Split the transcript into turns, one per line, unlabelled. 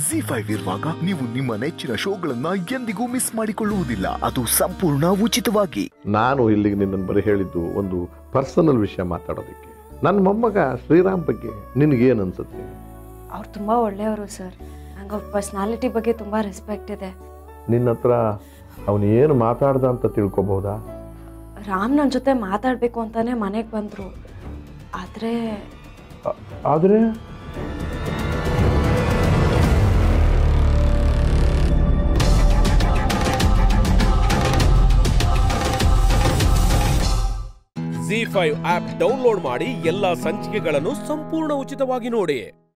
G five ಇರುವಾಗ ನೀವು ನಿಮ್ಮ ನೆಚ್ಚಿನ ಶೋಗಳನ್ನ ಎಂದಿಗೂ ಮಿಸ್ ಮಾಡಿಕೊಳ್ಳುವುದಿಲ್ಲ ಅದು ಸಂಪೂರ್ಣ ಉಚಿತವಾಗಿ
ನಾನು ಇಲ್ಲಿಗೆ ನಿನ್ನನ್ನು ಬರೀ ಹೇಳಿದ್ದು ಒಂದು ಪರ್ಸನಲ್ ವಿಷಯ ಮಾತಾಡೋದಕ್ಕೆ ನನ್ನ ಮೊಮ್ಮಗ ಶ್ರೀರಾಮ್ ಬಗ್ಗೆ ನಿನಗೇನು ಅನ್ಸುತ್ತೆ
ಅವ್ರು ತುಂಬ ಒಳ್ಳೆಯವರು ಸರ್ ನಂಗೆ ಅವ್ರ ಪರ್ಸ್ನಾಲಿಟಿ ಬಗ್ಗೆ ತುಂಬ ರೆಸ್ಪೆಕ್ಟ್ ಇದೆ
ನಿನ್ನ ಹತ್ರ ಅವನು ಏನು ಮಾತಾಡ್ದ ಅಂತ ತಿಳ್ಕೊಬಹುದಾ
ರಾಮ್ ನನ್ನ ಜೊತೆ ಮಾತಾಡಬೇಕು ಅಂತಾನೆ ಮನೆಗೆ ಬಂದರು ಆದರೆ
ಆದರೆ
ಜಿ ಫೈವ್ ಆಪ್ ಡೌನ್ಲೋಡ್ ಮಾಡಿ ಎಲ್ಲಾ ಸಂಚಿಕೆಗಳನ್ನು ಸಂಪೂರ್ಣ ಉಚಿತವಾಗಿ ನೋಡಿ